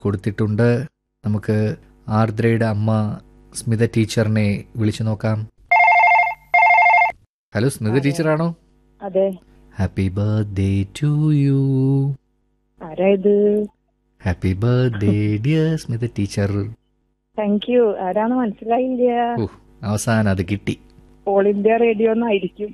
കൊടുത്തിട്ടുണ്ട് നമുക്ക് ആർദ്രയുടെ അമ്മ സ്മിത ടീച്ചറിനെ വിളിച്ചു നോക്കാം ഹലോ സ്മിത ടീച്ചറാണോ അതെ ഹാപ്പി ബർത്ത്ഡേ ടു യു ആരാ ഇത് happy birthday dear Smitha teacher thank you ആരാന്ന് മനസ്സിലായില്ല ഓ അവസാനം അത് കിട്ടി ഓൾ ഇന്ത്യ റേഡിയോ ഒന്നായിരിക്കും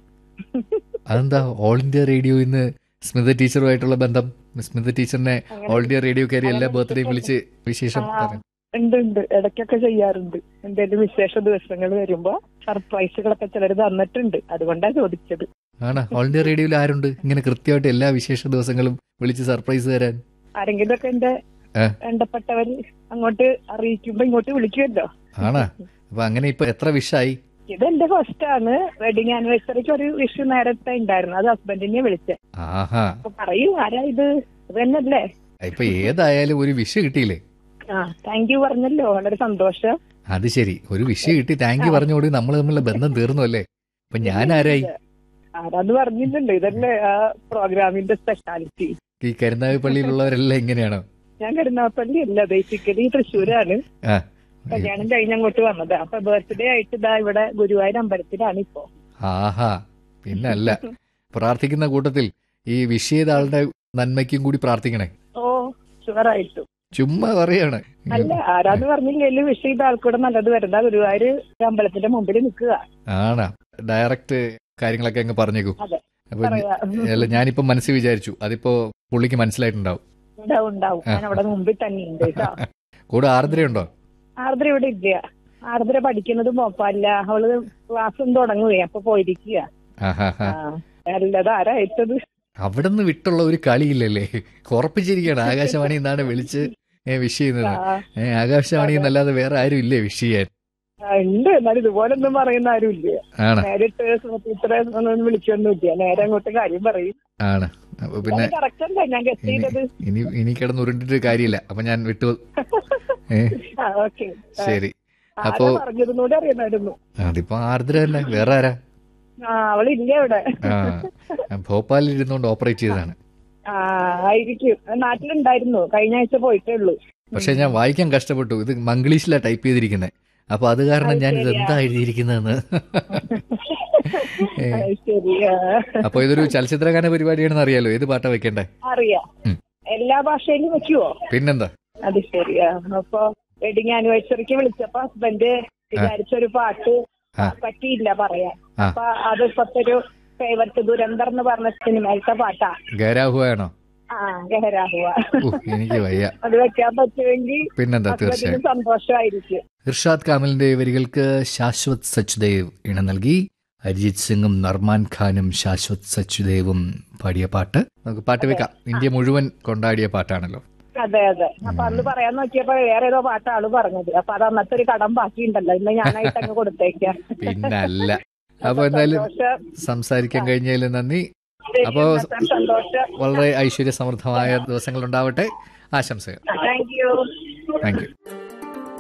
അതെന്താ ഓൾ ഇന്ത്യ റേഡിയോ ഇന്ന് സ്മിത ടീച്ചറുമായിട്ടുള്ള ബന്ധം സ്മിത ടീച്ചറിനെ അങ്ങനെ ഓൾ ഇന്ത്യ റേഡിയോ കയറി എല്ലാ അങ്ങനെ ബർത്ത്ഡേയും വിളിച്ച് വിശേഷം ആ. പറയും ഉണ്ട് ഉണ്ട് ഇടയ്ക്കൊക്കെ ചെയ്യാറുണ്ട് എന്തെങ്കിലും വിശേഷ ദിവസങ്ങൾ വരുമ്പോ സർപ്രൈസുകളൊക്കെ ചിലർ തന്നിട്ടുണ്ട് അതുകൊണ്ടാ ചോദിച്ചത് ആണ് ഓൾ ഇന്ത്യ റേഡിയോയിൽ ആരുണ്ട് ഇങ്ങനെ കൃത്യമായിട്ട് എല്ലാ വിശേഷ ദിവസങ്ങളും വിളിച്ച് സർപ്രൈസ് തരാൻ ആരെങ്കിലും ഒക്കെ എന്റെ ഏ? വേണ്ടപ്പെട്ടവര് അങ്ങോട്ട് അറിയിക്കുമ്പോ ഇങ്ങോട്ട് വിളിക്കുമല്ലോ ആണാ അപ്പൊ അങ്ങനെ ഇപ്പൊ എത്ര വിഷായി ഇതെന്റെ ഫസ്റ്റ് ആണ് വെഡിങ് ആനിവേഴ്സറിക്ക് ഒരു വിഷു നേരത്തെ ഉണ്ടായിരുന്നു അത് ഹസ്ബൻഡിനെ വിളിച്ചേ ആഹാ അപ്പൊ പറയൂ ആരാ ഇത് ഇത് തന്നെയല്ലേ ഇപ്പൊ ഏതായാലും ഒരു വിഷ കിട്ടിയില്ലേ ആ താങ്ക് യു പറഞ്ഞല്ലോ വളരെ സന്തോഷം അത് ശരി ഒരു വിഷ കിട്ടി താങ്ക് യു പറഞ്ഞോടി നമ്മൾ തമ്മിലുള്ള ബന്ധം തീർന്നു അല്ലേ അപ്പൊ ഞാൻ ആരായി ആരാന്ന് പറഞ്ഞിട്ടുണ്ട് ഇതല്ലേ ആ പ്രോഗ്രാമിന്റെ സ്പെഷ്യാലിറ്റി ഈ കരുനാഗ പള്ളിയിലുള്ളവരെല്ലാം ഇങ്ങനെയാണോ ഞാൻ കരുനാപ്പള്ളി അല്ല ബേസിക്കലി തൃശ്ശൂരാണ് ആ കല്യാണം കഴിഞ്ഞ് അങ്ങോട്ട് വന്നത് അപ്പൊ ബർത്ത്ഡേ ആയിട്ട് ഇതാ ഇവിടെ ഗുരുവായൂർ അമ്പലത്തിലാണ് ഇപ്പോ ആഹാ പിന്നല്ല പ്രാർത്ഥിക്കുന്ന കൂട്ടത്തിൽ ഈ വിഷ് ചെയ്ത ആളുടെ നന്മയ്ക്കും കൂടി പ്രാർത്ഥിക്കണേ ഓ ഷുവറായിട്ടും ചുമ്മാ പറയാണ് അല്ല ആരാന്ന് പറഞ്ഞില്ലല്ലോ വിഷ ചെയ്ത ആൾക്കൂടെ നല്ലത് വരുന്ന ഗുരുവായൂർ അമ്പലത്തിന്റെ മുമ്പിൽ നിൽക്കുക ആണാ ഡയറക്റ്റ് കാര്യങ്ങളൊക്കെ അങ്ങ് പറഞ്ഞേക്കൂ അതെ. അപ്പൊ പറയാ അല്ല ഞാനിപ്പോ മനസ്സിൽ വിചാരിച്ചു അതിപ്പോ പുള്ളിക്ക് മനസ്സിലായിട്ടുണ്ടാവും ഉണ്ടാവും ഉണ്ടാവും ഞാൻ അവിടെ മുമ്പിൽ തന്നെ ഉണ്ട് കേട്ടോ കൂടെ ആർദ്രയുണ്ടോ ആർദ്ര ഇവിടെ ഇല്ല ആർദ്ര പഠിക്കുന്നത് മോപ്പല്ല അവള് ക്ലാസ്സും തുടങ്ങുകയെ അപ്പൊ പോയിരിക്കുക ആഹാ ആ, അല്ലത് ആരായിട്ടത് അവിടെ നിന്ന് വിട്ടുള്ള ഒരു കളിയില്ലല്ലേ ഉറപ്പിച്ചിരിക്കുകയാണ് ആകാശവാണി എന്നാണ് വിളിച്ച് വിഷ് ചെയ്യുന്നത് ആ, ഏ, ആകാശവാണി എന്നല്ലാതെ വേറെ ആരും ഇല്ലേ വിഷ് ചെയ്യാൻ ആ, ഉണ്ട് എന്നാലും ഇതുപോലൊന്നും പറയുന്ന ആരും ഇല്ല ആണ് നേരിട്ട് ഇത്ര ഒന്നും വിളിച്ചൊന്നുമില്ല നേരെ അങ്ങോട്ട് കാര്യം പറയും ആണ് അപ്പൊ പിന്നെ കറക്റ്റ് അല്ല ഞാൻ ഗസ് ഇനി ചെയ്തത് ഇനി ഇനി കിടന്ന് ഉരുണ്ടിട്ട് കാര്യമില്ല അപ്പൊ ഞാൻ വിട്ടു ഏ ആ ഓക്കെ ശരി ആരാ അപ്പോ പറഞ്ഞതും കൂടെ അറിയണമായിരുന്നു അതിപ്പോ ആർദ്ര തന്നെ വേറെ ആരാ ആ അവളില്ല ഇവിടെ ആ ഞാൻ ഭോപ്പാലിൽ ഇരുന്നുകൊണ്ട് ഓപ്പറേറ്റ് ചെയ്തതാണ് ആ ആയിരിക്കും നാട്ടിലുണ്ടായിരുന്നു കഴിഞ്ഞ ആഴ്ച പോയിട്ടേ ഉള്ളൂ പക്ഷെ ഞാൻ വായിക്കാൻ കഷ്ടപ്പെട്ടു ഇത് മംഗ്ലീഷിലാ ടൈപ്പ് ചെയ്തിരിക്കുന്നത് അപ്പൊ അത് കാരണം അത് ഞാൻ ഇത് ശരിയാ. എന്താ എഴുതിയിരിക്കുന്നതെന്ന് ഏ, ആ, ശരി ആ. അപ്പൊ ഇതൊരു ചലച്ചിത്രഗാന പരിപാടിയാണെന്ന് അറിയാലോ ഏത് പാട്ടാ വെക്കണ്ടേ അറിയാം ഉം. എല്ലാ ഭാഷയിലും വെക്കുവോ പിന്നെന്താ അത് ശരിയാ അപ്പൊ വെഡിങ് ആനിവേഴ്സറിക്ക് വിളിച്ചപ്പോ ഹസ്ബൻഡ് വിചാരിച്ചൊരു പാട്ട് ആ. പറ്റിയില്ല പറയാൻ ആ. അപ്പൊ അത് ഇപ്പത്തെ ഒരു ഫേവററ്റ് ദുരന്തർ എന്ന് പറഞ്ഞ സിനിമയിലത്തെ പാട്ടാ ഗരാഹുവാണോ ആ ഗഹരാഹുവ ഓ എനിക്ക് വയ്യ അത് വെക്കാൻ പറ്റുമെങ്കിൽ പിന്നെന്താ ഹസ്ബൻഡിന് തീർച്ചയായും സന്തോഷമായിരിക്കും ഇർഷാദ് കാമലിന്റെ വരികൾക്ക് ശാശ്വത് സച്ദേവ് ഇണ നൽകി അരിജിത് സിംഗും നർമാൻ ഖാനും ശാശ്വത് സച്ദേവും പാടിയ പാട്ട് നമുക്ക് പാട്ട് വെക്കാം ഇന്ത്യ മുഴുവൻ കൊണ്ടാടിയ പാട്ടാണല്ലോ അതെ അതെ അപ്പൊ അന്ന് പറയാൻ നോക്കിയപ്പോ വേറെ ഏതോ പാട്ടാ ആള് പറഞ്ഞത് അപ്പൊ അത് അന്നത്തെ ഒരു കടം ബാക്കിയുണ്ടല്ലോ ഇന്ന് ഞാനായിട്ട് അങ്ങ് കൊടുത്തേക്കാം പിന്നല്ല അപ്പൊ എന്തായാലും സന്തോഷം സംസാരിക്കാൻ കഴിഞ്ഞതിൽ നന്ദി ശരി, അപ്പോ എന്നാ സന്തോഷം വളരെ ഐശ്വര്യ സമൃദ്ധമായ ദിവസങ്ങൾ ഉണ്ടാവട്ടെ ആശംസകൾ താങ്ക് യു താങ്ക് യു